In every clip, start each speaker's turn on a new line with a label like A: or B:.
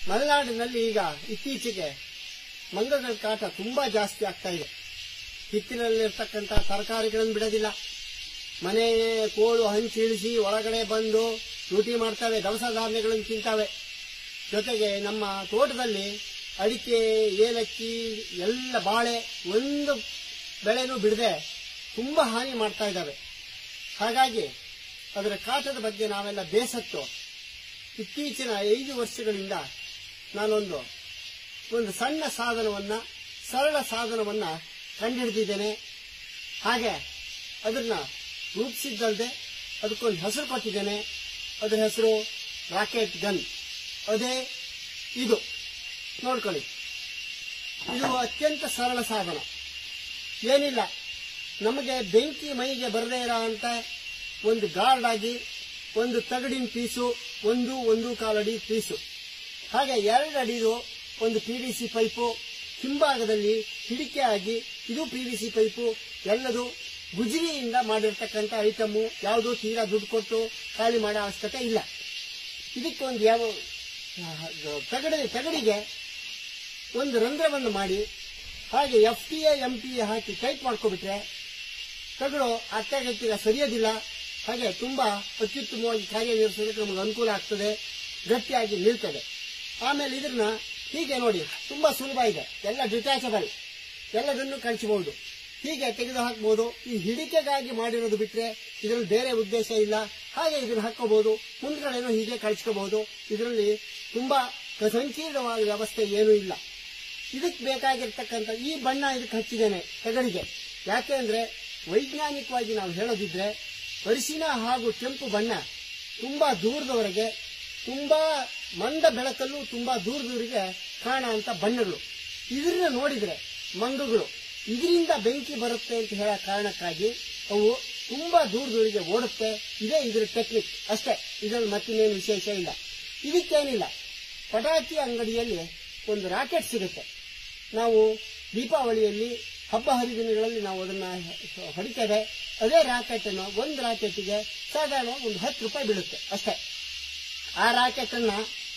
A: ಮಲೆನಾಡಿನಲ್ಲಿ ಈಗ ಇತ್ತೀಚೆಗೆ ಮಂಗಗಳ ಕಾಟ ತುಂಬಾ ಜಾಸ್ತಿ ಆಗ್ತಾ ಇದೆ ಹಿತ್ತಿನಲ್ಲಿರ್ತಕ್ಕಂಥ ತರಕಾರಿಗಳನ್ನು ಬಿಡೋದಿಲ್ಲ ಮನೆ ಕೋಳು ಹಂಚಿಳಿಸಿ ಒಳಗಡೆ ಬಂದು ಲೂಟಿ ಮಾಡ್ತವೆ ದವಸ ಧಾನ್ಯಗಳನ್ನು ತಿಂತಾವೆ ಜೊತೆಗೆ ನಮ್ಮ ತೋಟದಲ್ಲಿ ಅಡಿಕೆ ಏಲಕ್ಕಿ ಎಲ್ಲ ಬಾಳೆ ಒಂದು ಬೆಳೆನೂ ಬಿಡದೆ ತುಂಬಾ ಹಾನಿ ಮಾಡ್ತಾ ಇದ್ದಾವೆ ಹಾಗಾಗಿ ಅದರ ಕಾಟದ ಬಗ್ಗೆ ನಾವೆಲ್ಲ ಬೇಸತ್ತು ಇತ್ತೀಚಿನ ಐದು ವರ್ಷಗಳಿಂದ ನಾನೊಂದು ಒಂದು ಸಣ್ಣ ಸಾಧನವನ್ನ ಸರಳ ಸಾಧನವನ್ನ ಕಂಡುಹಿಡಿದಿದ್ದೇನೆ ಹಾಗೆ ಅದನ್ನ ರೂಪಿಸಿದ್ದಲ್ಲದೆ ಅದಕ್ಕೊಂದು ಹೆಸರು ಕೊಟ್ಟಿದ್ದೇನೆ ಅದರ ಹೆಸರು ರಾಕೆಟ್ ಗನ್ ಅದೇ ಇದು ನೋಡ್ಕೊಳ್ಳಿ ಇದು ಅತ್ಯಂತ ಸರಳ ಸಾಧನ ಏನಿಲ್ಲ ನಮಗೆ ಬೆಂಕಿ ಮೈಗೆ ಬರದೇ ಇರೋ ಅಂತ ಒಂದು ಗಾರ್ಡ್ ಆಗಿ ಒಂದು ತಗಡಿನ ಪೀಸು ಒಂದು ಒಂದು ಕಾಲಡಿ ಪೀಸು ಹಾಗೆ ಎರಡು ಅಡಿದು ಒಂದು ಪಿ ವಿ ಸಿ ಪೈಪು ಹಿಂಭಾಗದಲ್ಲಿ ಹಿಡಿಕೆ ಆಗಿ ಇದು ಪಿ ವಿ ಸಿ ಪೈಪು ಎಲ್ಲದು ಗುಜರಿಯಿಂದ ಮಾಡಿರ್ತಕ್ಕಂಥ ಐಟಮು ಯಾವುದು ತೀರಾ ದುಡ್ಡು ಕೊಟ್ಟು ಖಾಲಿ ಮಾಡೋ ಅವಶ್ಯಕತೆ ಇಲ್ಲ ಇದಕ್ಕೊಂದು ಯಾವ ತಗಡಿ ತಗಡಿಗೆ ಒಂದು ರಂಧ್ರವನ್ನು ಮಾಡಿ ಹಾಗೆ F T A M T A ಹಾಕಿ ಟೈಟ್ ಮಾಡ್ಕೊಬಿಟ್ರೆ ತಗಡು ಅತ್ತೆಗತ್ತಿಗೆ ಸರಿಯೋದಿಲ್ಲ ಹಾಗೆ ತುಂಬಾ ಅತ್ಯುತ್ತಮವಾಗಿ ಕಾರ್ಯನಿರ್ವಹಿಸೋದಕ್ಕೆ ನಮಗೆ ಅನುಕೂಲ ಆಗ್ತದೆ ಗಟ್ಟಿಯಾಗಿ ನಿಲ್ತದೆ ಆಮೇಲೆ ಇದನ್ನ ಹೀಗೆ ನೋಡಿ ತುಂಬಾ ಸುಲಭ ಇದೆ ಎಲ್ಲ ಡಿಟ್ಯಾಚಬಲ್ ಎಲ್ಲದನ್ನು ಕಳಿಸಬಹುದು ಹೀಗೆ ತೆಗೆದು ಹಾಕಬಹುದು ಈ ಹಿಡಿಕೆಗಾಗಿ ಮಾಡಿರೋದು ಬಿಟ್ರೆ ಇದರಲ್ಲಿ ಬೇರೆ ಉದ್ದೇಶ ಇಲ್ಲ ಹಾಗೆ ಇದನ್ನು ಹಾಕೋಬಹುದು ಮುಂದ್ಗಡೆನೂ ಹೀಗೆ ಕಳಿಸ್ಕೋಬಹುದು ಇದರಲ್ಲಿ ತುಂಬಾ ಸಂಕೀರ್ಣವಾದ ವ್ಯವಸ್ಥೆ ಏನೂ ಇಲ್ಲ ಇದಕ್ಕೆ ಬೇಕಾಗಿರ್ತಕ್ಕಂಥ ಈ ಬಣ್ಣ ಇದಕ್ಕೆ ಹಚ್ಚಿದ್ದೇನೆ ತಗಡಿಗೆ ಯಾಕೆ ಅಂದ್ರೆ ವೈಜ್ಞಾನಿಕವಾಗಿ ನಾವು ಹೇಳೋದಿದ್ರೆ ಅರಿಶಿನ ಹಾಗೂ ಕೆಂಪು ಬಣ್ಣ ತುಂಬಾ ದೂರದವರೆಗೆ ತುಂಬಾ ಮಂದ ಬೆಳಕಲ್ಲೂ ತುಂಬಾ ದೂರದವರೆಗೆ ಕಾಣ ಅಂತ ಬಣ್ಣಗಳು ಇದನ್ನ ನೋಡಿದ್ರೆ ಮಂಗಗಳು ಇದರಿಂದ ಬೆಂಕಿ ಬರುತ್ತೆ ಅಂತ ಹೇಳೋ ಕಾರಣಕ್ಕಾಗಿ ಅವು ತುಂಬಾ ದೂರದವರೆಗೆ ಓಡುತ್ತೆ ಇದೇ ಇದರ ಟೆಕ್ನಿಕ್ ಅಷ್ಟೇ ಇದರಲ್ಲಿ ಮತ್ತಿನ್ನೇನು ವಿಶೇಷ ಇಲ್ಲ ಇದಕ್ಕೇನಿಲ್ಲ ಪಟಾಕಿ ಅಂಗಡಿಯಲ್ಲಿ ಒಂದು ರಾಕೆಟ್ ಸಿಗುತ್ತೆ ನಾವು ದೀಪಾವಳಿಯಲ್ಲಿ ಹಬ್ಬ ಹರಿದಿನಗಳಲ್ಲಿ ನಾವು ಅದನ್ನ ಹೊಡಿತೇವೆ ಅದೇ ರಾಕೆಟ್ ಅನ್ನು ಒಂದು ರಾಕೆಟ್ಗೆ ಸಾಧಾರಣ ಒಂದು ಹತ್ತು ರೂಪಾಯಿ ಬೀಳುತ್ತೆ ಅಷ್ಟೇ ಆ ರಾಕೆಟ್ ಅನ್ನ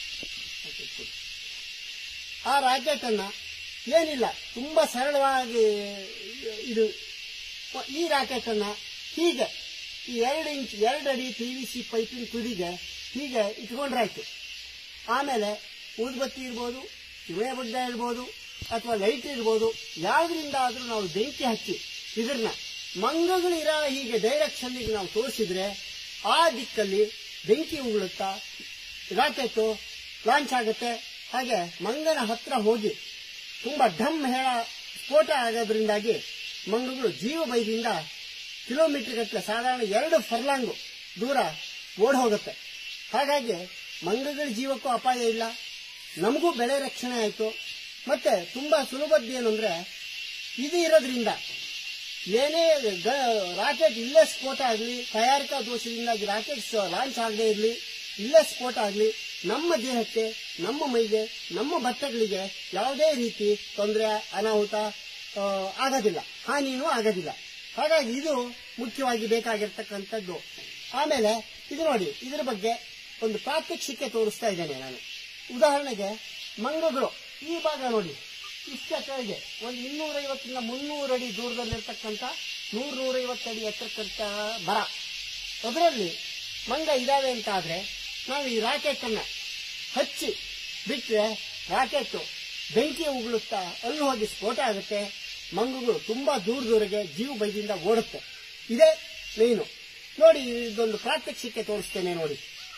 A: ಆ ರಾಕೆಟ್ ಅನ್ನ ಏನಿಲ್ಲ ತುಂಬಾ ಸರಳವಾಗಿ ಇದು ಈ ರಾಕೆಟ್ ಅನ್ನ ಹೀಗೆ ಈ ಎರಡು ಇಂಚ್ ಎರಡು ಅಡಿ ಪಿ ವಿ ಸಿ ಪೈಪಿನ ತುದಿಗೆ ಹೀಗೆ ಇಟ್ಕೊಂಡ್ರಾಯ್ತು ಆಮೇಲೆ ಊದುಬತ್ತಿ ಇರ್ಬೋದು ಚಿಮೆ ಬುಡ್ಡ ಇರ್ಬೋದು ಅಥವಾ ಲೈಟ್ ಇರ್ಬೋದು ಯಾವ್ದ್ರಿಂದ ಆದ್ರೂ ನಾವು ಬೆಂಕಿ ಹಚ್ಚಿ ಇದನ್ನ ಮಂಗಗಳಿರೋ ಹೀಗೆ ಡೈರೆಕ್ಷನ್ ನಾವು ತೋರಿಸಿದ್ರೆ ಆ ದಿಕ್ಕಲ್ಲಿ ಬೆಂಕಿ ಉಗುಳುತ್ತಾ ರಾಕೆಟ್ ಲಾಂಚ್ ಆಗುತ್ತೆ ಹಾಗೆ ಮಂಗನ ಹತ್ರ ಹೋಗಿ ತುಂಬಾ ಢಮ್ ಹೇಳ ಸ್ಫೋಟ ಆಗೋದ್ರಿಂದಾಗಿ ಮಂಗಗಳು ಜೀವ ಭಯದಿಂದ ಕಿಲೋಮೀಟರ್ ಗಟ್ಟಲೆ ಸಾಧಾರಣ ಎರಡು ಫರ್ಲಾಂಗು ದೂರ ಓಡ್ ಹೋಗುತ್ತೆ ಹಾಗಾಗಿ ಮಂಗಗಳ ಜೀವಕ್ಕೂ ಅಪಾಯ ಇಲ್ಲ ನಮಗೂ ಬೆಳೆ ರಕ್ಷಣೆ ಆಯಿತು ಮತ್ತೆ ತುಂಬಾ ಸುಲಭದ್ದು ಏನು ಅಂದ್ರೆ ಇದು ಇರೋದ್ರಿಂದ ಏನೇ ಗ- ರಾಕೆಟ್ ಇಲ್ಲೇ ಸ್ಫೋಟ ಆಗಲಿ ತಯಾರಿಕಾ ದೋಷದಿಂದಾಗಿ ರಾಕೆಟ್ ಲಾಂಚ್ ಆಗದೆ ಇರಲಿ ಇಲ್ಲೇ ಸ್ಫೋಟ ಆಗಲಿ ನಮ್ಮ ದೇಹಕ್ಕೆ ನಮ್ಮ ಮೈಗೆ ನಮ್ಮ ಬಟ್ಟೆಗಳಿಗೆ ಯಾವುದೇ ರೀತಿ ತೊಂದರೆ ಅನಾಹುತ ಆ, ಆಗೋದಿಲ್ಲ ಹಾನಿನೂ ಆಗೋದಿಲ್ಲ ಹಾಗಾಗಿ ಇದು ಮುಖ್ಯವಾಗಿ ಬೇಕಾಗಿರ್ತಕ್ಕಂಥದ್ದು ಆಮೇಲೆ ಇದು ನೋಡಿ ಇದರ ಬಗ್ಗೆ ಒಂದು ಪ್ರಾತ್ಯಕ್ಷಿಕೆ ತೋರಿಸ್ತಾ ಇದ್ದೇನೆ ನಾನು ಉದಾಹರಣೆಗೆ ಮಂಗಗಳು ಈ ಭಾಗ ನೋಡಿ ಇಷ್ಟ ಕೆಳಗೆ ಒಂದು ಇನ್ನೂರೈವತ್ತರಿಂದ ಮುನ್ನೂರು ಅಡಿ ದೂರದಲ್ಲಿರ್ತಕ್ಕಂಥ ನೂರ ನೂರೈವತ್ತು ಅಡಿ ಎತ್ತರಕ್ಕಂತ ಮರ ಅದರಲ್ಲಿ ಮಂಗ ಇದಾವೆ ಅಂತ ಆದ್ರೆ ನಾವು ಈ ರಾಕೆಟ್ ಅನ್ನ ಹಚ್ಚಿ ಬಿಟ್ರೆ ರಾಕೆಟ್ ಬೆಂಕಿ ಉಗುಳುತ್ತಾ ಅಲ್ಲಿ ಹೋಗಿ ಸ್ಫೋಟ ಆಗುತ್ತೆ ಮಂಗಗಳು ತುಂಬಾ ದೂರದವರೆಗೆ ಜೀವ ಭಯದಿಂದ ಓಡುತ್ತೆ ಇದೇ ಮೇನು ನೋಡಿ ಇದೊಂದು ಪ್ರಾತ್ಯಕ್ಷಿಕೆ ತೋರಿಸ್ತೇನೆ ನೋಡಿ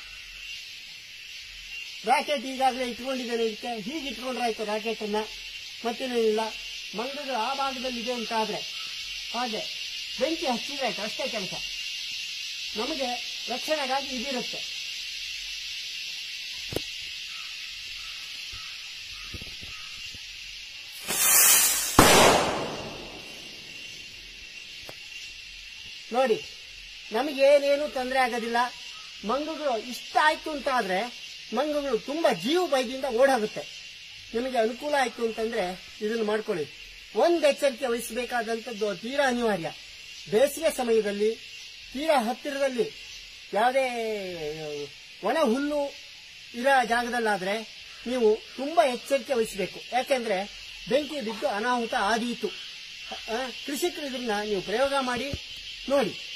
A: ರಾಕೆಟ್ ಈಗಾಗಲೇ ಇಟ್ಕೊಂಡಿದ್ದೇನೆ ಇದಕ್ಕೆ ಹೀಗೆ ಇಟ್ಕೊಂಡ್ರಾಯ್ತು ರಾಕೆಟ್ ಅನ್ನ ಮತ್ತೇನೇನಿಲ್ಲ ಮಂಗಗಳು ಆ ಭಾಗದಲ್ಲಿ ಇದೆ ಅಂತ ಆದ್ರೆ ಹಾಗೆ ಬೆಂಕಿ ಹಚ್ಚಿದ್ರಾಯ್ತು ಅಷ್ಟೇ ಕೆಲಸ ನಮಗೆ ರಕ್ಷಣೆಗಾಗಿ ಇದಿರುತ್ತೆ ನೋಡಿ ನಮಗೇನೇನು ತೊಂದರೆ ಆಗೋದಿಲ್ಲ ಮಂಗಗಳು ಇಷ್ಟ ಆಯ್ತು ಅಂತ ಆದ್ರೆ ಮಂಗಗಳು ತುಂಬಾ ಜೀವ ಭಯದಿಂದ ಓಡಾಗುತ್ತೆ ನಿಮಗೆ ಅನುಕೂಲ ಆಯ್ತು ಅಂತಂದ್ರೆ ಇದನ್ನು ಮಾಡ್ಕೊಳ್ಳಿ ಒಂದ್ ಎಚ್ಚರಿಕೆ ವಹಿಸಬೇಕಾದಂತದ್ದು ತೀರಾ ಅನಿವಾರ್ಯ ಬೇಸಿಗೆ ಸಮಯದಲ್ಲಿ ತೀರಾ ಹತ್ತಿರದಲ್ಲಿ ಯಾವುದೇ ಒಣ ಹುಲ್ಲು ಇರೋ ಜಾಗದಲ್ಲಾದ್ರೆ ನೀವು ತುಂಬಾ ಎಚ್ಚರಿಕೆ ವಹಿಸಬೇಕು ಯಾಕೆಂದ್ರೆ ಬೆಂಕಿ ಬಿದ್ದು ಅನಾಹುತ ಆದೀತು ಆ, ಕೃಷಿಕರು ಇದನ್ನ ನೀವು ಪ್ರಯೋಗ ಮಾಡಿ ನೋಡಿ